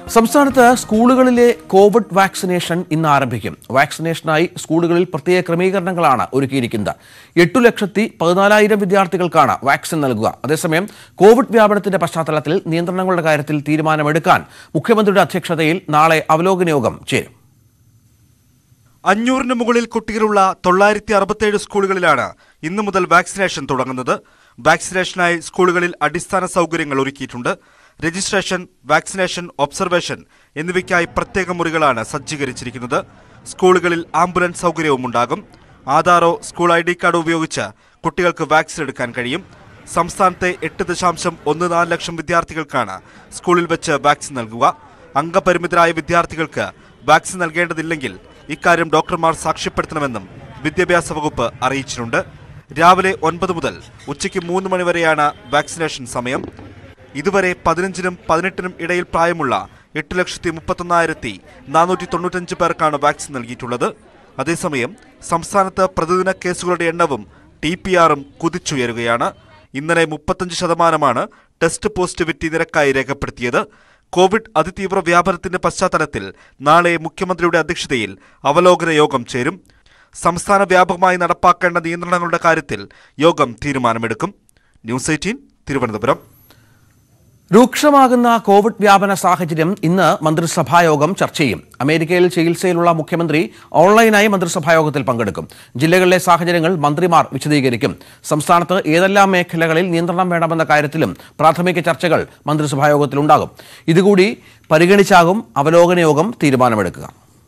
സംസ്ഥാനത്ത് സ്കൂളുകളിലെ Covid vaccination ഇന്ന് ആരംഭിക്കും വാക്സിനേഷനായി സ്കൂളുകളിൽ പ്രത്യേക ക്രമീകരണങ്ങളാണ് ഒരുക്കിയിരിക്കുന്നത് എട്ടു ലക്ഷത്തി പതിനാലായിരം വിദ്യാർത്ഥികൾക്കാണ് വാക്സിൻ നൽകുക അതേസമയം കോവിഡ് വ്യാപനത്തിന്റെ പശ്ചാത്തലത്തിൽ നിയന്ത്രണങ്ങളുടെ കാര്യത്തിൽ തീരുമാനമെടുക്കാൻ മുഖ്യമന്ത്രിയുടെ അധ്യക്ഷതയിൽ നാളെ അവലോകന യോഗം ചേരും അഞ്ഞൂറിന് മുകളിൽ കുട്ടികളുള്ള തൊള്ളായിരത്തി അറുപത്തേഴ് സ്കൂളുകളിലാണ് ഇന്നു മുതൽ വാക്സിനേഷൻ തുടങ്ങുന്നത് വാക്സിനേഷനായി സ്കൂളുകളിൽ അടിസ്ഥാന സൗകര്യങ്ങൾ ഒരുക്കിയിട്ടുണ്ട് രജിസ്ട്രേഷൻ വാക്സിനേഷൻ ഒബ്സർവേഷൻ എന്നിവയ്ക്കായി പ്രത്യേക മുറികളാണ് സജ്ജീകരിച്ചിരിക്കുന്നത് സ്കൂളുകളിൽ ആംബുലൻസ് സൗകര്യവും ഉണ്ടാകും ആധാറോ സ്കൂൾ ഐ ഡി കാർഡോ ഉപയോഗിച്ച് കുട്ടികൾക്ക് വാക്സിൻ എടുക്കാൻ കഴിയും സംസ്ഥാനത്തെ എട്ട് ദശാംശം ഒന്ന് നാല് ലക്ഷം വിദ്യാർത്ഥികൾക്കാണ് സ്കൂളിൽ വെച്ച് വാക്സിൻ നൽകുക അംഗപരിമിതരായ വിദ്യാർത്ഥികൾക്ക് വാക്സിൻ നൽകേണ്ടതില്ലെങ്കിൽ ഇക്കാര്യം ഡോക്ടർമാർ സാക്ഷ്യപ്പെടുത്തണമെന്നും വിദ്യാഭ്യാസ വകുപ്പ് അറിയിച്ചിട്ടുണ്ട് രാവിലെ ഒൻപത് മുതൽ ഉച്ചയ്ക്ക് മൂന്ന് മണിവരെയാണ് വാക്സിനേഷൻ സമയം ഇതുവരെ പതിനഞ്ചിനും പതിനെട്ടിനും ഇടയിൽ പ്രായമുള്ള എട്ട് ലക്ഷത്തി മുപ്പത്തൊന്നായിരത്തി നാനൂറ്റി തൊണ്ണൂറ്റഞ്ച് പേർക്കാണ് വാക്സിൻ നൽകിയിട്ടുള്ളത് അതേസമയം സംസ്ഥാനത്ത് പ്രതിദിന കേസുകളുടെ എണ്ണവും ടി പി ആറും കുതിച്ചുയരുകയാണ് ഇന്നലെ മുപ്പത്തഞ്ച് ശതമാനമാണ് ടെസ്റ്റ് പോസിറ്റിവിറ്റി നിരക്കായി രേഖപ്പെടുത്തിയത് കോവിഡ് അതിതീവ്ര വ്യാപനത്തിന്റെ പശ്ചാത്തലത്തിൽ നാളെ മുഖ്യമന്ത്രിയുടെ അധ്യക്ഷതയിൽ അവലോകന യോഗം ചേരും സംസ്ഥാന വ്യാപകമായി നടപ്പാക്കേണ്ട നിയന്ത്രണങ്ങളുടെ കാര്യത്തിൽ യോഗം തീരുമാനമെടുക്കും ന്യൂസ് എയ്റ്റീൻ തിരുവനന്തപുരം രൂക്ഷമാകുന്ന കോവിഡ് വ്യാപന സാഹചര്യം ഇന്ന് മന്ത്രിസഭായോഗം ചർച്ച ചെയ്യും അമേരിക്കയിൽ ചികിത്സയിലുള്ള മുഖ്യമന്ത്രി ഓൺലൈനായി മന്ത്രിസഭായോഗത്തിൽ പങ്കെടുക്കും ജില്ലകളിലെ സാഹചര്യങ്ങൾ മന്ത്രിമാർ വിശദീകരിക്കും സംസ്ഥാനത്ത് ഏതെല്ലാം മേഖലകളിൽ നിയന്ത്രണം വേണമെന്ന കാര്യത്തിലും പ്രാഥമിക ചർച്ചകൾ മന്ത്രിസഭായോഗത്തിലുണ്ടാകും ഇതുകൂടി പരിഗണിച്ചാകും അവലോകന യോഗം തീരുമാനമെടുക്കുക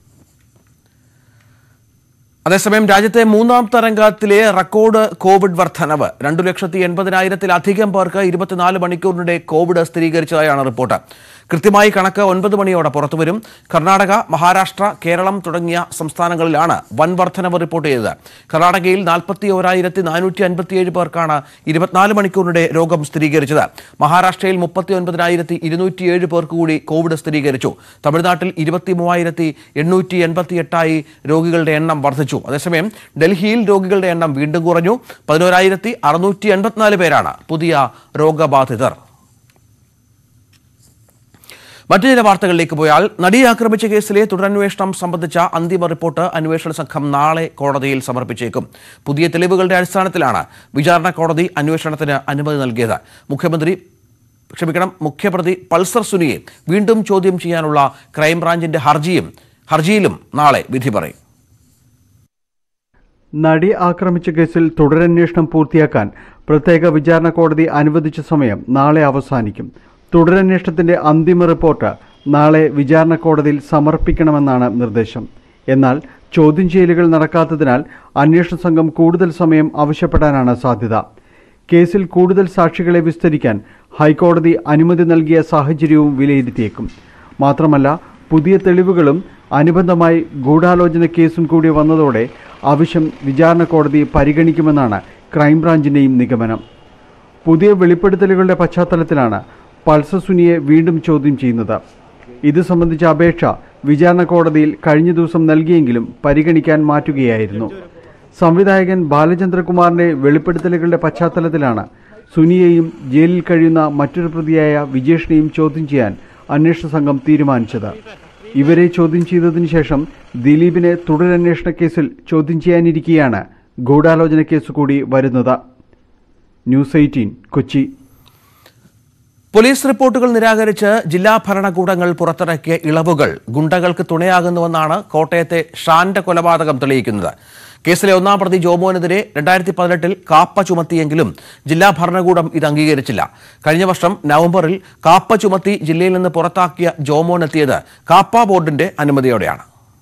അതേസമയം രാജ്യത്തെ മൂന്നാം തരംഗത്തിലെ റെക്കോർഡ് കോവിഡ് വർധനവ് രണ്ടു ലക്ഷത്തി എൺപതിനായിരത്തിലധികം പേർക്ക് ഇരുപത്തിനാല് മണിക്കൂറിനിടെ കോവിഡ് സ്ഥിരീകരിച്ചതായാണ് റിപ്പോർട്ട് കൃത്യമായി കണക്ക് ഒൻപത് മണിയോടെ പുറത്തുവരും കർണാടക മഹാരാഷ്ട്ര കേരളം തുടങ്ങിയ സംസ്ഥാനങ്ങളിലാണ് വൻ വർധനവ് റിപ്പോർട്ട് ചെയ്തത് കർണാടകയിൽ നാൽപ്പത്തി ഓരായിരത്തി നാനൂറ്റി അൻപത്തിയേഴ് പേർക്കാണ് ഇരുപത്തിനാല് മണിക്കൂറിനിടെ രോഗം സ്ഥിരീകരിച്ചത് മഹാരാഷ്ട്രയിൽ മുപ്പത്തി ഒൻപതിനായിരത്തി ഇരുന്നൂറ്റിയേഴ് പേർക്ക് കൂടി കോവിഡ് സ്ഥിരീകരിച്ചു തമിഴ്നാട്ടിൽ ഇരുപത്തി മൂവായിരത്തി എണ്ണൂറ്റി എൺപത്തി എട്ടായി രോഗികളുടെ എണ്ണം വർദ്ധിച്ചു അതേസമയം ഡൽഹിയിൽ രോഗികളുടെ എണ്ണം വീണ്ടും കുറഞ്ഞു പതിനോരായിരത്തി അറുന്നൂറ്റി എൺപത്തിനാല് പേരാണ് പുതിയ രോഗബാധിതർ മറ്റു ചില വാർത്തകളിലേക്ക് പോയാൽ നടിയെ ആക്രമിച്ച കേസിലെ തുടരന്വേഷണം സംബന്ധിച്ച അന്തിമ റിപ്പോർട്ട് അന്വേഷണ സംഘം നാളെ കോടതിയിൽ സമർപ്പിച്ചേക്കും പുതിയ തെളിവുകളുടെ അടിസ്ഥാനത്തിലാണ് വിചാരണ കോടതി അന്വേഷണത്തിന് അനുമതി നൽകിയത് മുഖ്യമന്ത്രി ക്ഷമിക്കണം മുഖ്യപ്രതി പൾസർ സുനിയെ വീണ്ടും ചോദ്യം ചെയ്യാനുള്ള ക്രൈംബ്രാഞ്ചിന്റെ ഹർജിയും ഹർജിയിലും നാളെ വിധി പറയും നടി ആക്രമിച്ച കേസിൽ തുടരന്വേഷണം പൂർത്തിയാക്കാൻ പ്രത്യേക വിചാരണ കോടതി അനുവദിച്ച സമയം നാളെ അവസാനിക്കും തുടരന്വേഷണത്തിന്റെ അന്തിമ റിപ്പോർട്ട് നാളെ വിചാരണ കോടതിയിൽ സമർപ്പിക്കണമെന്നാണ് നിർദ്ദേശം എന്നാൽ ചോദ്യം ചെയ്യലുകൾ നടക്കാത്തതിനാൽ അന്വേഷണ സംഘം കൂടുതൽ സമയം ആവശ്യപ്പെടാനാണ് സാധ്യത കേസിൽ കൂടുതൽ സാക്ഷികളെ വിസ്തരിക്കാൻ ഹൈക്കോടതി അനുമതി നൽകിയ സാഹചര്യവും വിലയിരുത്തിയേക്കും മാത്രമല്ല പുതിയ തെളിവുകളും അനുബന്ധമായി ഗൂഢാലോചന കേസും കൂടി വന്നതോടെ ആവശ്യം വിചാരണ കോടതി പരിഗണിക്കുമെന്നാണ് ക്രൈംബ്രാഞ്ചിന്റെയും നിഗമനം പുതിയ വെളിപ്പെടുത്തലുകളുടെ പശ്ചാത്തലത്തിലാണ് പൾസർ സുനിയെ വീണ്ടും ചോദ്യം ചെയ്യുന്നത് ഇത് സംബന്ധിച്ച അപേക്ഷ വിചാരണ കോടതിയിൽ കഴിഞ്ഞ ദിവസം നൽകിയെങ്കിലും പരിഗണിക്കാൻ മാറ്റുകയായിരുന്നു സംവിധായകൻ ബാലചന്ദ്രകുമാറിന്റെ വെളിപ്പെടുത്തലുകളുടെ പശ്ചാത്തലത്തിലാണ് സുനിയെയും ജയിലിൽ കഴിയുന്ന മറ്റൊരു പ്രതിയായ വിജേഷിനെയും ചോദ്യം ചെയ്യാൻ അന്വേഷണ സംഘം തീരുമാനിച്ചത് ഇവരെ ചോദ്യം ചെയ്തതിനു ശേഷം ദിലീപിനെ തുടരന്വേഷണ കേസിൽ ചോദ്യം ചെയ്യാനിരിക്കെയാണ് ഗൂഢാലോചന കേസ് കൂടി വരുന്നത് ന്യൂസ് എയ്റ്റീൻ കൊച്ചി പോലീസ് റിപ്പോർട്ടുകൾ നിരാകരിച്ച് ജില്ലാ ഭരണകൂടങ്ങൾ പുറത്തിറക്കിയ ഇളവുകൾ ഗുണ്ടകൾക്ക് തുണയാകുന്നുവെന്നാണ് കോട്ടയത്തെ ഷാന്റെ കൊലപാതകം തെളിയിക്കുന്നത് കേസിലെ ഒന്നാം പ്രതി ജോമോനെതിരെ രണ്ടായിരത്തി പതിനെട്ടിൽ കാപ്പ ചുമത്തിയെങ്കിലും ജില്ലാ ഭരണകൂടം ഇത് അംഗീകരിച്ചില്ല കഴിഞ്ഞ വർഷം നവംബറിൽ കാപ്പ ചുമത്തി ജില്ലയിൽ നിന്ന് പുറത്താക്കിയ ജോമോൻ എത്തിയത് കാപ്പ ബോർഡിന്റെ അനുമതിയോടെയാണ്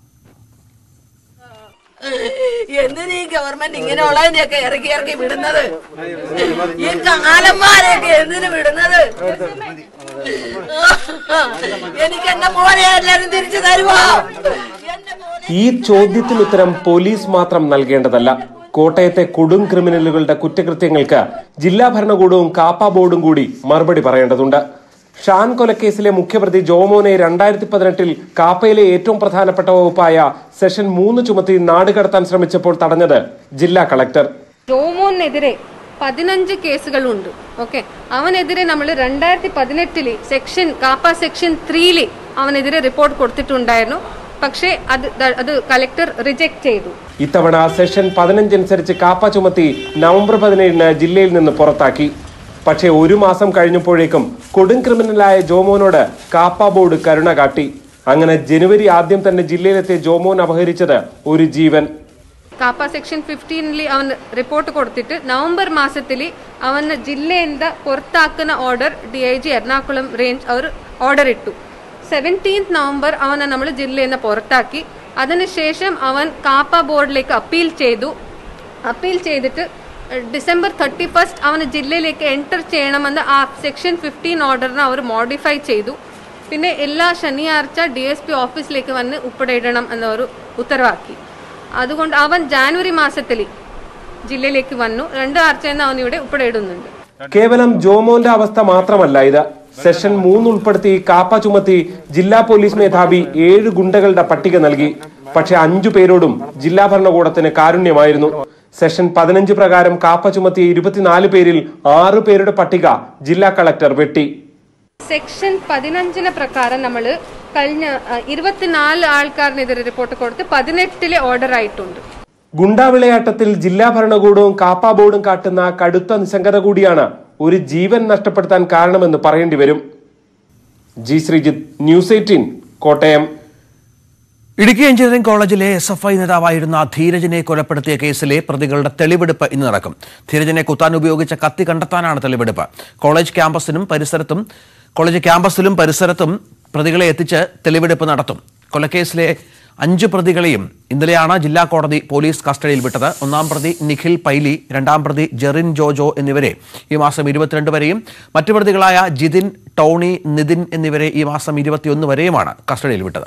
എന്തിനീ ഗവൺമെന്റ് ഇങ്ങനെയുള്ളതിനെയൊക്കെ ഇറക്കി ഇറക്കി വിടുന്നത് ഈ കാലന്മാരെയൊക്കെ എന്തിനു വിടുന്നത് എനിക്ക് എന്റെ മോനെ എല്ലാരും തിരിച്ചു തരുമോ എന്റെ മോനെ ഈ ചോദ്യത്തിന് ഉത്തരം പോലീസ് മാത്രം നൽകേണ്ടതല്ല കോട്ടയത്തെ കൊടും ക്രിമിനലുകളുടെ കുറ്റകൃത്യങ്ങൾക്ക് ജില്ലാ ഭരണകൂടവും കാപ്പ ബോർഡും കൂടി മറുപടി പറയേണ്ടതുണ്ട് ഷാൻ കൊലക്കേസിലെ മുഖ്യപ്രതി ജോമോനെ രണ്ടായിരത്തി പതിനെട്ടിൽ കാപ്പയിലെ ഏറ്റവും പ്രധാനപ്പെട്ട വകുപ്പായ സെഷൻ മൂന്ന് ചുമത്തി നാടുകടത്താൻ ശ്രമിച്ചപ്പോൾ തടഞ്ഞത് ജില്ലാ കളക്ടർ ജോമോനെതിരെ പതിനഞ്ച് കേസുകളുണ്ട് ഓക്കെ അവനെതിരെ നമ്മൾ രണ്ടായിരത്തി പതിനെട്ടില് സെക്ഷൻ കാപ്പ സെക്ഷൻ ത്രീയില് അവനെതിരെ റിപ്പോർട്ട് കൊടുത്തിട്ടുണ്ടായിരുന്നു പക്ഷേ അത് ത- അത് കളക്ടർ റിജക്ട് ചെയ്തു ഇത്തവണ സെഷൻ പതിനഞ്ചനുസരിച്ച് കാപ്പ ചുമത്തി നവംബർ പതിനേഴിന് ജില്ലയിൽ നിന്ന് പുറത്താക്കി പക്ഷേ ഒരു മാസം കഴിഞ്ഞപ്പോഴേക്കും കൊടും ക്രിമിനലായ ജോമോനോട് കാപ്പ ബോർഡ് കരുണ കാട്ടി അങ്ങനെ ജനുവരി ആദ്യം തന്നെ ജില്ലയിലെത്തിയ ജോമോൻ അപഹരിച്ചത് ഒരു ജീവൻ കാപ്പ സെക്ഷൻ ഫിഫ്റ്റീനിൽ അവൻ റിപ്പോർട്ട് കൊടുത്തിട്ട് നവംബർ മാസത്തിൽ അവന് ജില്ലಯಿಂದ പുറത്താക്കുന്ന order D I G Ernakulam range അവർ ഓർഡർ ഇട്ടു സെവൻറ്റീൻത്ത് നവംബർ അവനെ നമ്മൾ ജില്ലയിൽ നിന്ന് പുറത്താക്കി അതിനുശേഷം അവൻ കാപ്പ ബോർഡിലേക്ക് അപ്പീൽ ചെയ്തു അപ്പീൽ ചെയ്തിട്ട് ഡിസംബർ തേർട്ടി ഫസ്റ്റ് അവന് ജില്ലയിലേക്ക് എൻറ്റർ ചെയ്യണമെന്ന് ആ സെക്ഷൻ ഫിഫ്റ്റീൻ ഓർഡറിനെ അവർ മോഡിഫൈ ചെയ്തു പിന്നെ എല്ലാ ശനിയാഴ്ച ഡി എസ് പി ഓഫീസിലേക്ക് വന്ന് ഉൾപ്പെടണം എന്നൊരു ഉത്തരവാക്കി അതുകൊണ്ട് അവൻ ജാനുവരി മാസത്തിൽ ജില്ലയിലേക്ക് വന്നു രണ്ട് ആഴ്ചയിൽ അവൻ ഇവിടെ ഉൾപ്പെടേടുന്നുണ്ട് കേവലം ജോമോന്റെ അവസ്ഥ മാത്രമല്ല ഇത് സെഷൻ മൂന്ന് ഉൾപ്പെടുത്തി കാപ്പ ചുമത്തി ജില്ലാ പോലീസ് മേധാവി ഏഴ് ഗുണ്ടകളുടെ പട്ടിക നൽകി പക്ഷെ അഞ്ചു പേരോടും ജില്ലാ ഭരണകൂടത്തിന് കാരുണ്യമായിരുന്നു സെഷൻ പതിനഞ്ച് പ്രകാരം കാപ്പ ചുമത്തിയ ഇരുപത്തിനാല് പേരിൽ ആറ് പേരുടെ പട്ടിക ജില്ലാ കളക്ടർ വെട്ടി സെക്ഷൻ പതിനഞ്ചിന് പ്രകാരം നമ്മൾ കഴിഞ്ഞ ആ, ഇരുപത്തിനാല് ആൾക്കാരിനെതിരെ റിപ്പോർട്ട് കൊടുത്ത് പതിനെട്ടിലെ ഓർഡർ ആയിട്ടുണ്ട് ഗുണ്ടാവിളയാട്ടത്തിൽ ജില്ലാ ഭരണകൂടവും കാപ്പ ബോർഡും കാട്ടുന്ന കടുത്ത നിസ്സംഗത കൂടിയാണ് ഒരു ജീവൻ നഷ്ടപ്പെടുത്താൻ കാരണമെന്ന് പറയേണ്ടി വരും G Sreejith news eighteen Kottayam Idukki engineering കോളേജിലെ എസ് എഫ് ഐ നേതാവായിരുന്ന ധീരജിനെ കൊലപ്പെടുത്തിയ കേസിലെ പ്രതികളുടെ തെളിവെടുപ്പ് ഇന്ന് നടക്കും ധീരജിനെ കുത്താൻ ഉപയോഗിച്ച കത്തി കണ്ടെത്താനാണ് തെളിവെടുപ്പ് കോളേജ് ക്യാമ്പസിനും പരിസരത്തും കോളേജ് ക്യാമ്പസിലും പരിസരത്തും പ്രതികളെ എത്തിച്ച് തെളിവെടുപ്പ് നടത്തും കൊലക്കേസിലെ അഞ്ച് പ്രതികളെയും ഇന്നലെയാണ് ജില്ലാ കോടതി പോലീസ് കസ്റ്റഡിയിൽ വിട്ടത് ഒന്നാം പ്രതി നിഖിൽ പൈലി രണ്ടാം പ്രതി ജെറിൻ ജോജോ എന്നിവരെ ഈ മാസം ഇരുപത്തിരണ്ട് വരെയും മറ്റു പ്രതികളായ ജിതിൻ ടോണി നിതിൻ എന്നിവരെ ഈ മാസം ഇരുപത്തിയൊന്ന് വരെയുമാണ് കസ്റ്റഡിയിൽ വിട്ടത്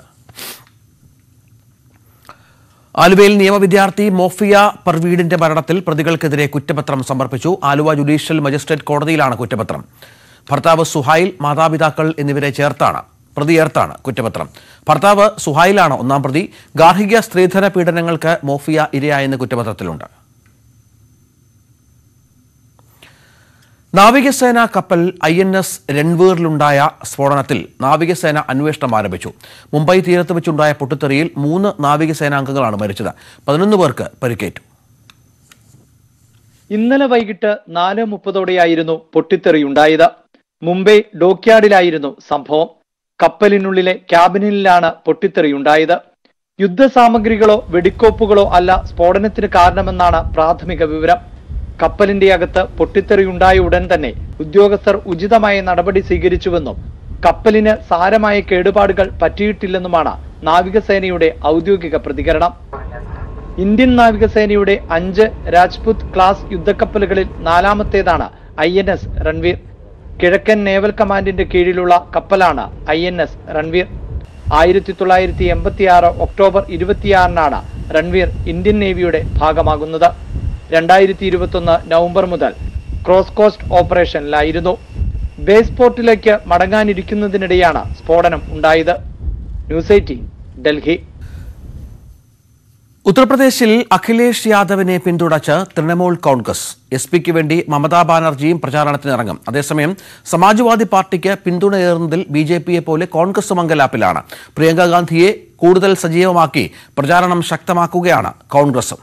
ആലുവയിൽ നിയമവിദ്യാർത്ഥി മോഫിയ പർവീഡിന്റെ മരണത്തിൽ പ്രതികൾക്കെതിരെ കുറ്റപത്രം സമർപ്പിച്ചു ആലുവ ജുഡീഷ്യൽ മജിസ്ട്രേറ്റ് കോടതിയിലാണ് കുറ്റപത്രം ഭർത്താവ് സുഹൈൽ മാതാപിതാക്കൾ എന്നിവരെ ചേർത്താണ് പ്രതി ചേർത്താണ് കുറ്റപത്രം ഭർത്താവ് സുഹൈലാണ് ഒന്നാം പ്രതി ഗാർഹിക സ്ത്രീധന പീഡനങ്ങൾക്ക് മോഫിയ ഇരയായെന്ന് കുറ്റപത്രത്തിലുണ്ട് നാവികസേന കപ്പൽ ഐ എൻ എസ് രൺവീറിലുണ്ടായ സ്ഫോടനത്തിൽ നാവികസേന അന്വേഷണം ആരംഭിച്ചു മുംബൈ തീരത്ത് വെച്ചുണ്ടായ പൊട്ടിത്തെറിയിൽ മൂന്ന് നാവികസേനാംഗങ്ങളാണ് മരിച്ചത് പതിനൊന്ന് പേർക്ക് പരിക്കേറ്റു ഇന്നലെ വൈകിട്ട് നാല് മുപ്പതോടെയായിരുന്നു പൊട്ടിത്തെറിയുണ്ടായത് മുംബൈ ഡോക്യാർഡിലായിരുന്നു സംഭവം കപ്പലിനുള്ളിലെ ക്യാബിനിലാണ് പൊട്ടിത്തെറിയുണ്ടായത് യുദ്ധസാമഗ്രികളോ വെടിക്കോപ്പുകളോ അല്ല സ്ഫോടനത്തിന് കാരണമെന്നാണ് പ്രാഥമിക വിവരം കപ്പലിന്റെ അകത്ത് പൊട്ടിത്തെറിയുണ്ടായ ഉടൻ തന്നെ ഉദ്യോഗസ്ഥർ ഉചിതമായ നടപടി സ്വീകരിച്ചുവെന്നും കപ്പലിന് സാരമായ കേടുപാടുകൾ പറ്റിയിട്ടില്ലെന്നുമാണ് നാവികസേനയുടെ ഔദ്യോഗിക പ്രതികരണം ഇന്ത്യൻ നാവികസേനയുടെ അഞ്ച് രാജ്പുത് ക്ലാസ് യുദ്ധക്കപ്പലുകളിൽ നാലാമത്തേതാണ് ഐ എൻ എസ് റൺവീർ കിഴക്കൻ നേവൽ കമാൻഡിന്റെ കീഴിലുള്ള കപ്പലാണ് ഐ എൻ എസ് റൺവീർ ആയിരത്തി തൊള്ളായിരത്തി എൺപത്തി ആറ് ഒക്ടോബർ ഇരുപത്തിയാറിനാണ് റൺവീർ ഇന്ത്യൻ നേവിയുടെ ഭാഗമാകുന്നത് രണ്ടായിരത്തി ഇരുപത്തൊന്ന് നവംബർ മുതൽ ക്രോസ് കോസ്റ്റ് ഓപ്പറേഷനിലായിരുന്നു ബേസ് പോർട്ടിലേക്ക് മടങ്ങാനിരിക്കുന്നതിനിടെയാണ് സ്ഫോടനം ഉണ്ടായത് ന്യൂസ് എയ്റ്റീൻ ഡൽഹി ഉത്തർപ്രദേശിൽ അഖിലേഷ് യാദവിനെ പിന്തുണച്ച് തൃണമൂൽ കോൺഗ്രസ് എസ് പിക്ക് വേണ്ടി മമതാ ബാനർജിയും പ്രചാരണത്തിനിറങ്ങും അതേസമയം സമാജ്വാദി പാർട്ടിക്ക് പിന്തുണയേറുന്നതിൽ ബി ജെ പിയെ പോലെ കോൺഗ്രസ് മംഗലാപ്പിലാണ് പ്രിയങ്ക ഗാന്ധിയെ കൂടുതൽ സജീവമാക്കി പ്രചാരണം ശക്തമാക്കുകയാണ് കോൺഗ്രസും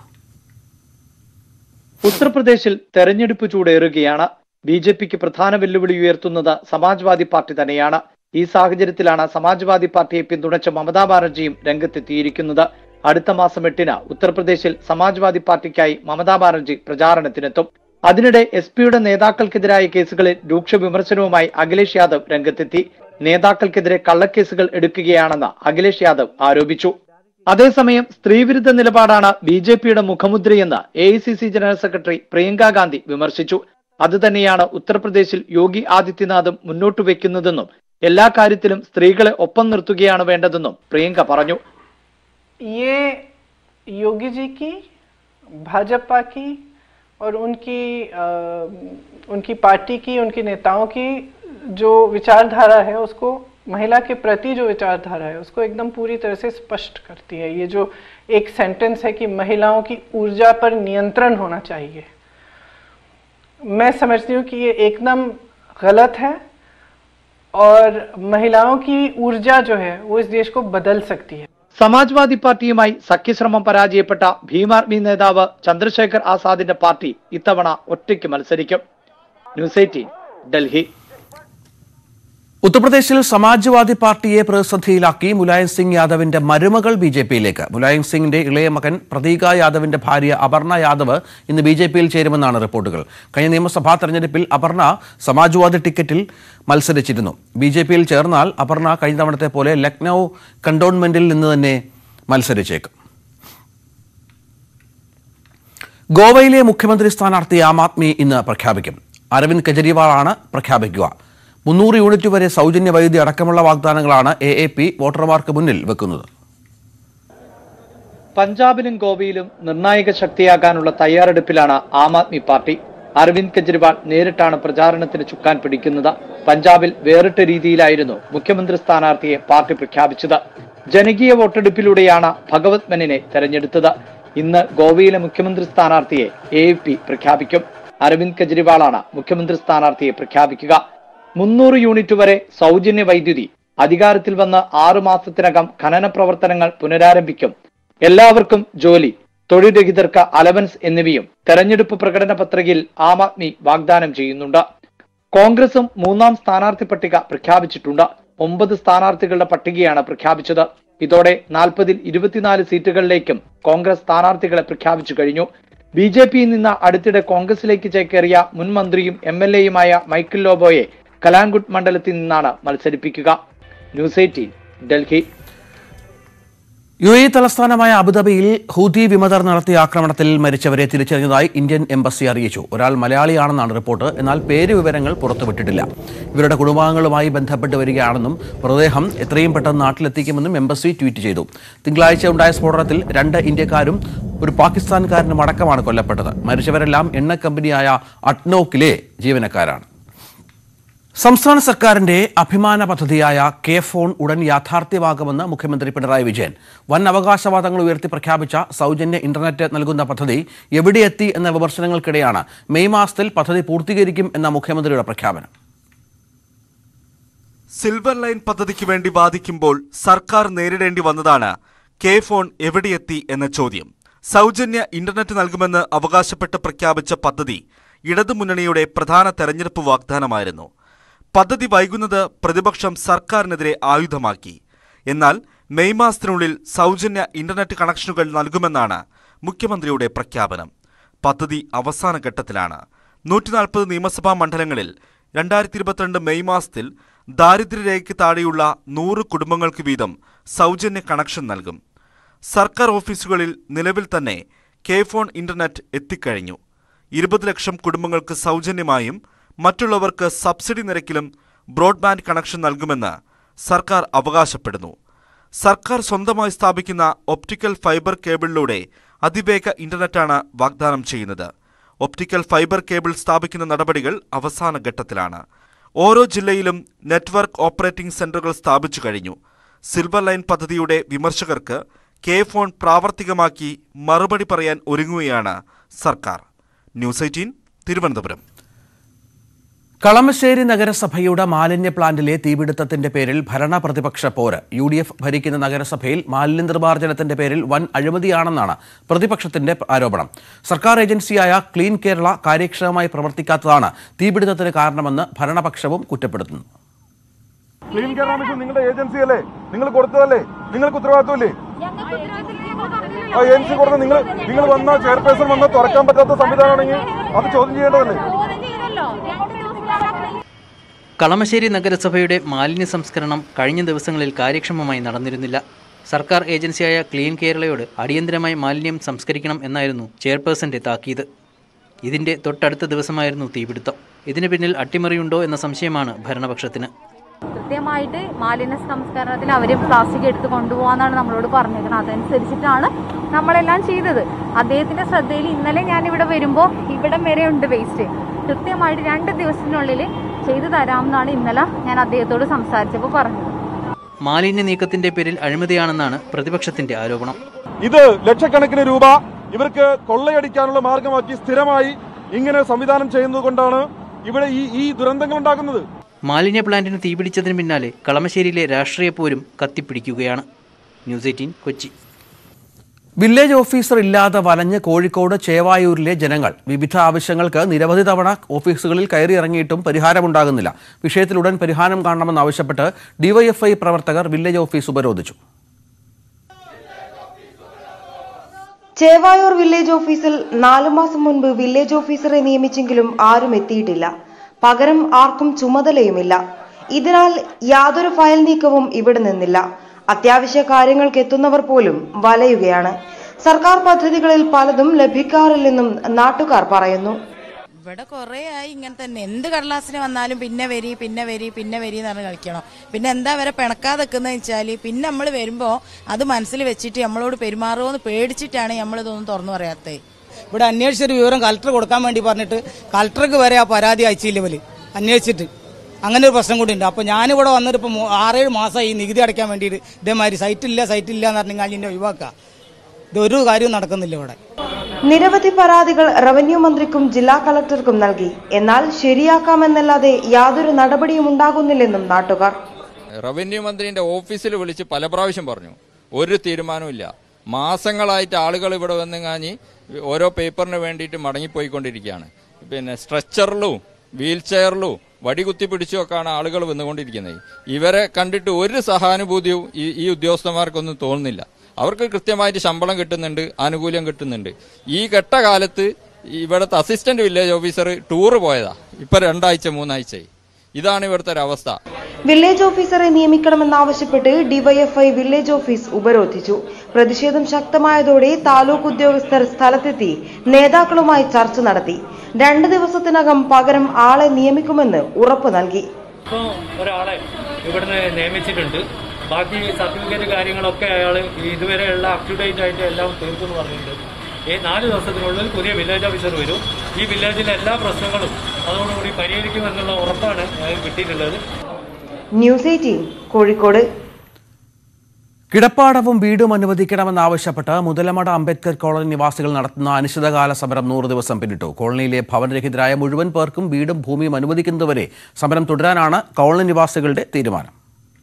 ഉത്തർപ്രദേശിൽ തെരഞ്ഞെടുപ്പ് ചൂടേറുകയാണ് ബി ജെ പിക്ക് പ്രധാന വെല്ലുവിളി ഉയർത്തുന്നത് സമാജ്വാദി പാർട്ടി തന്നെയാണ് ഈ സാഹചര്യത്തിലാണ് സമാജ്വാദി പാർട്ടിയെ പിന്തുണച്ച മമതാ ബാനർജിയും രംഗത്തെത്തിയിരിക്കുന്നത് അടുത്ത മാസം എട്ടിന് ഉത്തർപ്രദേശിൽ സമാജ്വാദി പാർട്ടിക്കായി മമതാ ബാനർജി പ്രചാരണത്തിനെത്തും അതിനിടെ എസ് പിയുടെ നേതാക്കൾക്കെതിരായ കേസുകളിൽ രൂക്ഷ വിമർശനവുമായി അഖിലേഷ് യാദവ് രംഗത്തെത്തി നേതാക്കൾക്കെതിരെ കള്ളക്കേസുകൾ എടുക്കുകയാണെന്ന് അഖിലേഷ് യാദവ് ആരോപിച്ചു അതേസമയം സ്ത്രീവിരുദ്ധ നിലപാടാണ് ബി ജെ പിയുടെ മുഖമുദ്രയെന്ന് A I C C general secretary Priyanka Gandhi വിമർശിച്ചു അതുതന്നെയാണ് ഉത്തർപ്രദേശിൽ യോഗി ആദിത്യനാഥും മുന്നോട്ട് വെക്കുന്നതെന്നും എല്ലാ കാര്യത്തിലും സ്ത്രീകളെ ഒപ്പം നിർത്തുകയാണ് വേണ്ടതെന്നും പ്രിയങ്ക പറഞ്ഞു ये योगी जी की भाजपा की और उनकी अ, उनकी पार्टी की उनके नेताओं की जो विचारधारा है उसको महिला के प्रति जो विचारधारा है उसको एकदम पूरी तरह से स्पष्ट करती है ये जो एक सेंटेंस है कि महिलाओं की ऊर्जा पर नियंत्रण होना चाहिए मैं समझती हूँ कि ये एकदम गलत है और महिलाओं की ऊर्जा जो है वो इस देश को बदल सकती है സമാജ്വാദി പാർട്ടിയുമായി സഖ്യശ്രമം പരാജയപ്പെട്ട ഭീമാർമി നേതാവ് ചന്ദ്രശേഖർ ആസാദിന്റെ പാർട്ടി ഇത്തവണ ഒറ്റയ്ക്ക് മത്സരിക്കും ന്യൂസ് എയ്റ്റീൻ ഡൽഹി ഉത്തർപ്രദേശിൽ സമാജ്വാദി പാർട്ടിയെ പ്രതിസന്ധിയിലാക്കി മുലായം സിംഗ് യാദവിന്റെ മരുമകൾ ബി ജെ പിയിലേക്ക് മുലായം സിംഗിന്റെ ഇളയ മകൻ പ്രതീക യാദവിന്റെ ഭാര്യ അപർണ യാദവ് ഇന്ന് ബി ജെ പിയിൽ ചേരുമെന്നാണ് റിപ്പോർട്ടുകൾ കഴിഞ്ഞ നിയമസഭാ തെരഞ്ഞെടുപ്പിൽ അപർണ സമാജ്വാദി ടിക്കറ്റിൽ മത്സരിച്ചിരുന്നു ബി ജെ പിയിൽ ചേർന്നാൽ അപർണ കഴിഞ്ഞ തവണത്തെ പോലെ ലക്നൌ കണ്ടോൺമെന്റിൽ നിന്ന് തന്നെ മത്സരിച്ചേക്കും ഗോവയിലെ മുഖ്യമന്ത്രി സ്ഥാനാർത്ഥി ആം ആദ്മി ഇന്ന് പ്രഖ്യാപിക്കും അരവിന്ദ് കെജ്രിവാളാണ് പ്രഖ്യാപിക്കുക മുന്നൂറ് യൂണിറ്റ് വരെ സൗജന്യ വൈദ്യുതി അടക്കമുള്ള വാഗ്ദാനങ്ങളാണ് എ എ പി വോട്ടർമാർക്ക് മുന്നിൽ വെക്കുന്നത് പഞ്ചാബിലും ഗോവയിലും നിർണായക ശക്തിയാകാനുള്ള തയ്യാറെടുപ്പിലാണ് ആം ആദ്മി പാർട്ടി അരവിന്ദ് കെജ്രിവാൾ നേരിട്ടാണ് പ്രചാരണത്തിന് ചുക്കാൻ പിടിക്കുന്നത് പഞ്ചാബിൽ വേറിട്ട രീതിയിലായിരുന്നു മുഖ്യമന്ത്രി സ്ഥാനാർത്ഥിയെ പാർട്ടി പ്രഖ്യാപിച്ചത് ജനകീയ വോട്ടെടുപ്പിലൂടെയാണ് ഭഗവത് മനിനെ തെരഞ്ഞെടുത്തത് ഇന്ന് ഗോവയിലെ മുഖ്യമന്ത്രി സ്ഥാനാർത്ഥിയെ എ പ്രഖ്യാപിക്കും അരവിന്ദ് കെജ്രിവാളാണ് മുഖ്യമന്ത്രി സ്ഥാനാർത്ഥിയെ പ്രഖ്യാപിക്കുക മുന്നൂറ് യൂണിറ്റ് വരെ സൗജന്യ വൈദ്യുതി അധികാരത്തിൽ വന്ന് ആറു മാസത്തിനകം ഖനന പ്രവർത്തനങ്ങൾ പുനരാരംഭിക്കും എല്ലാവർക്കും ജോലി തൊഴിൽ രഹിതർക്ക് അലവൻസ് എന്നിവയും തെരഞ്ഞെടുപ്പ് പ്രകടന പത്രികയിൽ ആം ആദ്മി വാഗ്ദാനം ചെയ്യുന്നുണ്ട് കോൺഗ്രസും മൂന്നാം സ്ഥാനാർത്ഥി പട്ടിക പ്രഖ്യാപിച്ചിട്ടുണ്ട് ഒമ്പത് സ്ഥാനാർത്ഥികളുടെ പട്ടികയാണ് പ്രഖ്യാപിച്ചത് ഇതോടെ നാൽപ്പതിൽ ഇരുപത്തിനാല് സീറ്റുകളിലേക്കും കോൺഗ്രസ് സ്ഥാനാർത്ഥികളെ പ്രഖ്യാപിച്ചു കഴിഞ്ഞു ബി ജെ പിയിൽ നിന്ന് അടുത്തിടെ കോൺഗ്രസിലേക്ക് ചേക്കേറിയ മുൻ മന്ത്രിയും എം എൽ എയുമായ മൈക്കിൾ ലോബോയെ കലാൻഗുഡ് മണ്ഡലത്തിൽ നിന്നാണ് മത്സരിപ്പിക്കുക news eighteen Delhi U A തലസ്ഥാനമായ അബുദാബിയിൽ ഹൂതി വിമതർ നടത്തിയ ആക്രമണത്തിൽ മരിച്ചവരെ തിരിച്ചറിഞ്ഞതായി ഇന്ത്യൻ എംബസി അറിയിച്ചു ഒരാൾ മലയാളിയാണെന്നാണ് റിപ്പോർട്ട് എന്നാൽ പേര് വിവരങ്ങൾ പുറത്തുവിട്ടിട്ടില്ല ഇവരുടെ കുടുംബാംഗങ്ങളുമായി ബന്ധപ്പെട്ട് വരികയാണെന്നും മൃതദേഹം എത്രയും പെട്ടെന്ന് നാട്ടിലെത്തിക്കുമെന്നും എംബസി ട്വീറ്റ് ചെയ്തു തിങ്കളാഴ്ച ഉണ്ടായ സ്ഫോടനത്തിൽ രണ്ട് ഇന്ത്യക്കാരും ഒരു പാകിസ്ഥാൻകാരനും അടക്കമാണ് കൊല്ലപ്പെട്ടത് മരിച്ചവരെല്ലാം എണ്ണ കമ്പനിയായ അട്നോക്കിലെ ജീവനക്കാരാണ് സംസ്ഥാന സർക്കാരിന്റെ അഭിമാന പദ്ധതിയായ കെ ഫോൺ ഉടൻ യാഥാർത്ഥ്യമാകുമെന്ന് മുഖ്യമന്ത്രി പിണറായി വിജയൻ വൻ അവകാശവാദങ്ങൾ ഉയർത്തി പ്രഖ്യാപിച്ച സൗജന്യ ഇന്റർനെറ്റ് നൽകുന്ന പദ്ധതി എവിടെയെത്തി എന്ന വിമർശനങ്ങൾക്കിടെയാണ് മെയ് മാസത്തിൽ പദ്ധതി പൂർത്തീകരിക്കും എന്ന മുഖ്യമന്ത്രിയുടെ പ്രഖ്യാപനം സിൽവർ ലൈൻ പദ്ധതിക്ക് വേണ്ടി വാദിക്കുമ്പോൾ സർക്കാർ നേരിടേണ്ടി വന്നതാണ് കെ ഫോൺ എവിടെയെത്തി എന്ന ചോദ്യം സൗജന്യ ഇന്റർനെറ്റ് നൽകുമെന്ന് അവകാശപ്പെട്ട് പ്രഖ്യാപിച്ച പദ്ധതി ഇടതുമുന്നണിയുടെ പ്രധാന തെരഞ്ഞെടുപ്പ് വാഗ്ദാനമായിരുന്നു പദ്ധതി വൈകുന്നത് പ്രതിപക്ഷം സർക്കാരിനെതിരെ ആയുധമാക്കി എന്നാൽ മെയ് മാസത്തിനുള്ളിൽ സൗജന്യ ഇന്റർനെറ്റ് കണക്ഷനുകൾ നൽകുമെന്നാണ് മുഖ്യമന്ത്രിയുടെ പ്രഖ്യാപനം പദ്ധതി അവസാന ഘട്ടത്തിലാണ് നൂറ്റി നാൽപ്പത് നിയമസഭാ മണ്ഡലങ്ങളിൽ രണ്ടായിരത്തി ഇരുപത്തിരണ്ട് മെയ് മാസത്തിൽ ദാരിദ്ര്യരേഖയ്ക്ക് താഴെയുള്ള നൂറ് കുടുംബങ്ങൾക്ക് വീതം സൗജന്യ കണക്ഷൻ നൽകും സർക്കാർ ഓഫീസുകളിൽ നിലവിൽ തന്നെ കെ ഫോൺ ഇന്റർനെറ്റ് എത്തിക്കഴിഞ്ഞു ഇരുപത് ലക്ഷം കുടുംബങ്ങൾക്ക് സൗജന്യമായും മറ്റുള്ളവർക്ക് സബ്സിഡി നിരക്കിലും ബ്രോഡ്ബാൻഡ് കണക്ഷൻ നൽകുമെന്ന് സർക്കാർ അവകാശപ്പെടുന്നു സർക്കാർ സ്വന്തമായി സ്ഥാപിക്കുന്ന ഒപ്റ്റിക്കൽ ഫൈബർ കേബിളിലൂടെ അതിവേഗ ഇന്റർനെറ്റാണ് വാഗ്ദാനം ചെയ്യുന്നത് ഒപ്റ്റിക്കൽ ഫൈബർ കേബിൾ സ്ഥാപിക്കുന്ന നടപടികൾ അവസാന ഘട്ടത്തിലാണ് ഓരോ ജില്ലയിലും നെറ്റ്വർക്ക് ഓപ്പറേറ്റിംഗ് സെന്ററുകൾ സ്ഥാപിച്ചു കഴിഞ്ഞു സിൽവർ ലൈൻ പദ്ധതിയുടെ വിമർശകർക്ക് കെ ഫോൺ പ്രാവർത്തികമാക്കി മറുപടി പറയാൻ ഒരുങ്ങുകയാണ് സർക്കാർ ന്യൂസ് എയ്റ്റീൻ തിരുവനന്തപുരം കളമശ്ശേരി നഗരസഭയുടെ മാലിന്യ പ്ലാന്റിലെ തീപിടുത്തത്തിന്റെ പേരിൽ ഭരണ പ്രതിപക്ഷ പോര് യു ഡി എഫ് ഭരിക്കുന്ന നഗരസഭയിൽ മാലിന്യ നിർമ്മാർജ്ജനത്തിന്റെ പേരിൽ വൻ അഴിമതിയാണെന്നാണ് പ്രതിപക്ഷത്തിന്റെ ആരോപണം സർക്കാർ ഏജൻസിയായ ക്ലീൻ കേരള കാര്യക്ഷമമായി പ്രവർത്തിക്കാത്തതാണ് തീപിടുത്തത്തിന് കാരണമെന്ന് ഭരണപക്ഷവും കുറ്റപ്പെടുത്തുന്നു ക്ലീൻ കേരള മിഷൻ നിങ്ങളുടെ ഏജൻസി അല്ലേ നിങ്ങൾ കൊടുത്തതല്ലേ നിങ്ങൾക്ക് ഉത്തരവാദിത്വമില്ലേ ആ ഏജൻസി കൊടുത്ത നിങ്ങൾ നിങ്ങൾ വന്ന ചെയർപേഴ്സൺ വന്ന തുറക്കാൻ പറ്റാത്ത സംവിധാനമാണെങ്കിൽ അത് ചോദ്യം ചെയ്യേണ്ടതല്ലേ കളമശ്ശേരി നഗരസഭയുടെ മാലിന്യ സംസ്കരണം കഴിഞ്ഞ ദിവസങ്ങളിൽ കാര്യക്ഷമമായി നടന്നിരുന്നില്ല സർക്കാർ ഏജൻസിയായ ക്ലീൻ കേരളയോട് അടിയന്തരമായി മാലിന്യം സംസ്കരിക്കണം എന്നായിരുന്നു ചെയർപേഴ്സന്റെ താക്കീത് ഇതിന്റെ തൊട്ടടുത്ത ദിവസമായിരുന്നു തീപിടുത്തം ഇതിന് പിന്നിൽ അട്ടിമറിയുണ്ടോ എന്ന സംശയമാണ് ഭരണപക്ഷത്തിന് കൃത്യമായിട്ട് മാലിന്യ സംസ്കരണത്തിന് അവർ പ്ലാസ്റ്റിക് എടുത്ത് കൊണ്ടുപോകാന്നാണ് നമ്മളോട് പറഞ്ഞേക്കുന്നത് അതനുസരിച്ചിട്ടാണ് നമ്മളെല്ലാം ചെയ്തത് അദ്ദേഹത്തിന്റെ ശ്രദ്ധയിൽ ഇന്നലെ ഞാൻ ഇവിടെ വരുമ്പോൾ ഇവിടം വരെ ഉണ്ട് വേസ്റ്റ് കൃത്യമായിട്ട് രണ്ട് ദിവസത്തിനുള്ളിൽ ചെയ്തു തരാമെന്നാണ് ഇന്നലെ ഞാൻ അദ്ദേഹത്തോട് സംസാരിച്ചപ്പോൾ പറഞ്ഞത് മാലിന്യ നീക്കത്തിന്റെ പേരിൽ അഴിമതിയാണെന്നാണ് പ്രതിപക്ഷത്തിന്റെ ആരോപണം ഇത് ലക്ഷക്കണക്കിന് രൂപ ഇവർക്ക് കൊള്ളയടിക്കാനുള്ള മാർഗമാക്കി സ്ഥിരമായി ഇങ്ങനെ സംവിധാനം ചെയ്യുന്നത് കൊണ്ടാണ് ഇവിടെ ഈ ഈ ദുരന്തങ്ങൾ ഉണ്ടാകുന്നത് മാലിന്യ പ്ലാന്റിന് തീപിടിച്ചതിന് പിന്നാലെ കളമശ്ശേരിയിലെ രാഷ്ട്രീയ പോരും കത്തിപ്പിടിക്കുകയാണ് news eighteen Kochi village officer ഇല്ലാതെ വലഞ്ഞ് കോഴിക്കോട് ചേവായൂരിലെ ജനങ്ങൾ വിവിധ ആവശ്യങ്ങൾക്ക് നിരവധി തവണ ഓഫീസുകളിൽ കയറിയിറങ്ങിയിട്ടും പരിഹാരമുണ്ടാകുന്നില്ല വിഷയത്തിൽ ഉടൻ പരിഹാരം കാണണമെന്നാവശ്യപ്പെട്ട് ഡിവൈഎഫ്ഐ പ്രവർത്തകർ വില്ലേജ് ഓഫീസ് ഉപരോധിച്ചു ചേവായൂർ വില്ലേജ് ഓഫീസിൽ നാലു മാസം മുൻപ് വില്ലേജ് ഓഫീസറെ നിയമിച്ചെങ്കിലും ആരും എത്തിയിട്ടില്ല പകരം ആർക്കും ചുമതലയുമില്ല ഇതിനാൽ യാതൊരു ഫയൽ നീക്കവും ഇവിടെ നിന്നില്ല അത്യാവശ്യ കാര്യങ്ങൾക്ക് എത്തുന്നവർ പോലും വലയുകയാണ് സർക്കാർ പദ്ധതികളിൽ പലതും ലഭിക്കാറില്ലെന്നും നാട്ടുകാർ പറയുന്നു ഇവിടെ കുറേ ആയി ഇങ്ങനെ തന്നെ എന്ത് കടലാസിന് വന്നാലും പിന്നെ വരി പിന്നെ വരി പിന്നെ വരി എന്ന് പറഞ്ഞ് കളിക്കണം പിന്നെ എന്താ വരെ പിണക്കാതെ നിൽക്കുന്നത് വെച്ചാൽ പിന്നെ നമ്മൾ വരുമ്പോൾ അത് മനസ്സിൽ വെച്ചിട്ട് നമ്മളോട് പെരുമാറുമോ എന്ന് പേടിച്ചിട്ടാണ് നമ്മൾ ഇതൊന്നും തുറന്നു പറയാത്തത് ഇവിടെ അന്വേഷിച്ചൊരു വിവരം കലക്ടർ കൊടുക്കാൻ വേണ്ടി പറഞ്ഞിട്ട് കലക്ടർക്ക് വരെ ആ പരാതി അയച്ചില്ല ഇവര് അന്വേഷിച്ചിട്ട് അങ്ങനെ ഒരു പ്രശ്നം കൂടി ഉണ്ട് അപ്പോൾ ഞാനിവിടെ വന്നിട്ട് ഇപ്പോൾ ആറേഴ് മാസമായി ഈ നികുതി അടയ്ക്കാൻ വേണ്ടിയിട്ട് ഇതേമാതിരി സൈറ്റില്ല സൈറ്റില്ല എന്ന് പറഞ്ഞാൽ ഇതിനെ ഒഴിവാക്കുക ഇതൊരു കാര്യവും നടക്കുന്നില്ല ഇവിടെ നിരവധി പരാതികൾ റവന്യൂ മന്ത്രിക്കും ജില്ലാ കളക്ടർക്കും നൽകി എന്നാൽ ശരിയാക്കാമെന്നല്ലാതെ യാതൊരു നടപടിയും ഉണ്ടാകുന്നില്ലെന്നും നാട്ടുകാർ റവന്യൂ മന്ത്രിന്റെ ഓഫീസിൽ വിളിച്ച് പല പ്രാവശ്യം പറഞ്ഞു ഒരു തീരുമാനവും മാസങ്ങളായിട്ട് ആളുകൾ ഇവിടെ വന്ന് കാഞ്ഞ് ഓരോ പേപ്പറിന് വേണ്ടിയിട്ട് മടങ്ങിപ്പോയിക്കൊണ്ടിരിക്കുകയാണ് പിന്നെ സ്ട്രെച്ചറിലും വീൽ ചെയറിലും വടികുത്തി പിടിച്ചുമൊക്കെയാണ് ആളുകൾ വന്നുകൊണ്ടിരിക്കുന്നത് ഇവരെ കണ്ടിട്ട് ഒരു സഹാനുഭൂതിയും ഈ ഈ ഉദ്യോഗസ്ഥന്മാർക്കൊന്നും തോന്നുന്നില്ല അവർക്ക് കൃത്യമായിട്ട് ശമ്പളം കിട്ടുന്നുണ്ട് ആനുകൂല്യം കിട്ടുന്നുണ്ട് ഈ കെട്ട കാലത്ത് ഇവിടുത്തെ അസിസ്റ്റന്റ് വില്ലേജ് ഓഫീസർ ടൂറ് പോയതാ ഇപ്പൊ രണ്ടാഴ്ച മൂന്നാഴ്ചയായി ഇതാണ് ഇവിടുത്തെ ഒരു അവസ്ഥ വില്ലേജ് ഓഫീസറെ നിയമിക്കണമെന്നാവശ്യപ്പെട്ട് ഡിവൈഎഫ്ഐ വില്ലേജ് ഓഫീസ് ഉപരോധിച്ചു പ്രതിഷേധം ശക്തമായതോടെ താലൂക്ക് ഉദ്യോഗസ്ഥർ സ്ഥലത്തെത്തി നേതാക്കളുമായി ചർച്ച നടത്തി രണ്ട് ദിവസത്തിനകം പകരം ആളെ നിയമിക്കുമെന്ന് ഉറപ്പു നൽകി ഇപ്പോൾ ഒരാളെ ഇവിടുന്ന് നിയമിച്ചിട്ടുണ്ട് ബാക്കി സർട്ടിഫിക്കറ്റ് കാര്യങ്ങളൊക്കെ അയാൾ ഇതുവരെയുള്ള അപ് ടു ഡേറ്റ് ആയിട്ട് എല്ലാം തീർക്കുമെന്ന് പറഞ്ഞിട്ടുണ്ട് ഈ നാല് ദിവസത്തിനുള്ളിൽ പുതിയ വില്ലേജ് ഓഫീസർ വരും ഈ വില്ലേജിലെ എല്ലാ പ്രശ്നങ്ങളും അതോടുകൂടി പരിഹരിക്കുമെന്നുള്ള ഉറപ്പാണ് ഞങ്ങൾക്ക് കിട്ടിയിട്ടുള്ളത് ന്യൂസ് എയ്റ്റീൻ കോഴിക്കോട് കിടപ്പാടവും വീടും അനുവദിക്കണമെന്നാവശ്യപ്പെട്ട് മുതലമട അംബേദ്കർ കോളനി നിവാസികൾ നടത്തുന്ന അനിശ്ചിതകാല സമരം നൂറ് ദിവസം പിന്നിട്ടു കോളനിയിലെ ഭവനരഹിതരായ മുഴുവൻ പേർക്കും വീടും ഭൂമിയും അനുവദിക്കുന്നതുവരെ സമരം തുടരാനാണ് കോളനി നിവാസികളുടെ തീരുമാനം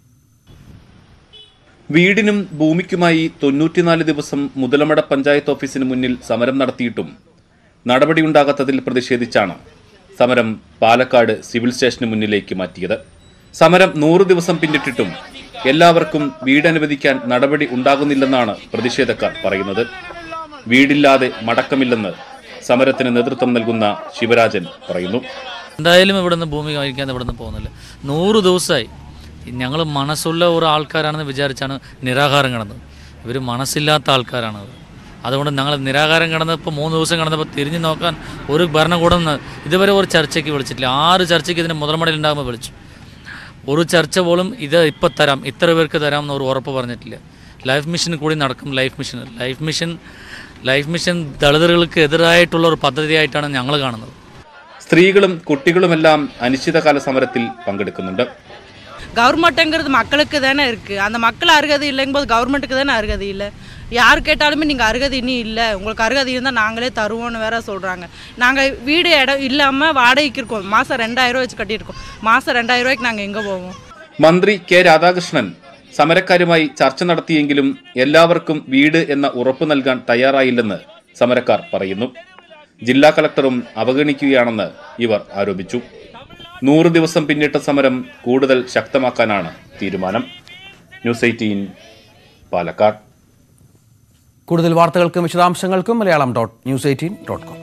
വീടിനും ഭൂമിക്കുമായി തൊണ്ണൂറ്റിനാല് ദിവസം മുതലമട പഞ്ചായത്ത് ഓഫീസിന് മുന്നിൽ സമരം നടത്തിയിട്ടും നടപടിയുണ്ടാകാത്തതിൽ പ്രതിഷേധിച്ചാണ് സമരം പാലക്കാട് സിവിൽ സ്റ്റേഷന് മുന്നിലേക്ക് മാറ്റിയത് സമരം നൂറ് ദിവസം പിന്നിട്ടിട്ടും എല്ലാവർക്കും വീട് അനുവദിക്കാൻ നടപടി ഉണ്ടാകുന്നില്ലെന്നാണ് പ്രതിഷേധക്കാർ പറയുന്നത് വീടില്ലാതെ മടക്കമില്ലെന്ന് സമരത്തിന് നേതൃത്വം നൽകുന്ന ശിവരാജൻ പറയുന്നു എന്തായാലും ഇവിടുന്ന് ഭൂമി കഴിക്കാൻ ഇവിടുന്ന് പോകുന്നില്ല നൂറ് ദിവസമായി ഞങ്ങൾ മനസ്സുള്ള ഒരു ആൾക്കാരാണെന്ന് വിചാരിച്ചാണ് നിരാഹാരം കിടന്നത് ഇവർ മനസ്സില്ലാത്ത ആൾക്കാരാണ് അവർ അതുകൊണ്ട് ഞങ്ങൾ നിരാഹാരം കിടന്നപ്പോൾ മൂന്ന് ദിവസം കിടന്നപ്പോൾ തിരിഞ്ഞു നോക്കാൻ ഒരു ഭരണകൂടം ന- ഇതുവരെ ഒരു ചർച്ചയ്ക്ക് വിളിച്ചിട്ടില്ല ആറ് ചർച്ചയ്ക്ക് ഇതിന് മുതൽമടയിൽ ഉണ്ടാകുമ്പോൾ വിളിച്ചു ഒരു ചർച്ച പോലും ഇത് ഇപ്പം തരാം ഇത്ര പേർക്ക് തരാം എന്ന് ഒരു ഉറപ്പ് പറഞ്ഞിട്ടില്ല ലൈഫ് മിഷൻ കൂടി നടക്കും life mission life mission life mission ദളിതർക്ക് എതിരായിട്ടുള്ള ഒരു പദ്ധതിയായിട്ടാണ് ഞങ്ങൾ കാണുന്നത് സ്ത്രീകളും കുട്ടികളുമെല്ലാം അനിശ്ചിതകാല സമരത്തിൽ പങ്കെടുക്കുന്നുണ്ട് கவர்மெண்ட்டுங்கிறது மக்களுக்கு தானே இருக்குது அந்த மக்கள் அருகதை இல்லைங்கும்போது கவர்மெண்ட்டுக்கு தானே அருகதை இல்லை யார் கேட்டாலுமே நீங்கள் அருகதை இன்னும் இல்லை உங்களுக்கு அருகதை இருந்தால் நாங்களே தருவோம்னு வேற சொல்கிறாங்க நாங்கள் வீடு இடம் இல்லாமல் வாடகைக்கு இருக்கோம் மாதம் ரெண்டாயிரம் வச்சு கட்டியிருக்கோம் மாதம் ரெண்டாயிரம் ரூபாய்க்கு நாங்கள் எங்கே போவோம் മന്ത്രി കെ രാധാകൃഷ്ണൻ സമരക്കാരുമായി ചർച്ച നടത്തിയെങ്കിലും എല്ലാവർക്കും വീട് എന്ന ഉറപ്പ് നൽകാൻ തയ്യാറായില്ലെന്ന് സമരക്കാർ പറയുന്നു ജില്ലാ കളക്ടറും അവഗണിക്കുകയാണെന്ന് ഇവർ ആരോപിച്ചു നൂറ് ദിവസം പിന്നിട്ട സമരം കൂടുതൽ ശക്തമാക്കാനാണ് തീരുമാനം ന്യൂസ് എയ്റ്റീൻ പാലക്കാട് കൂടുതൽ വാർത്തകൾക്കും വിശദാംശങ്ങൾക്കും Malayalam dot news eighteen dot com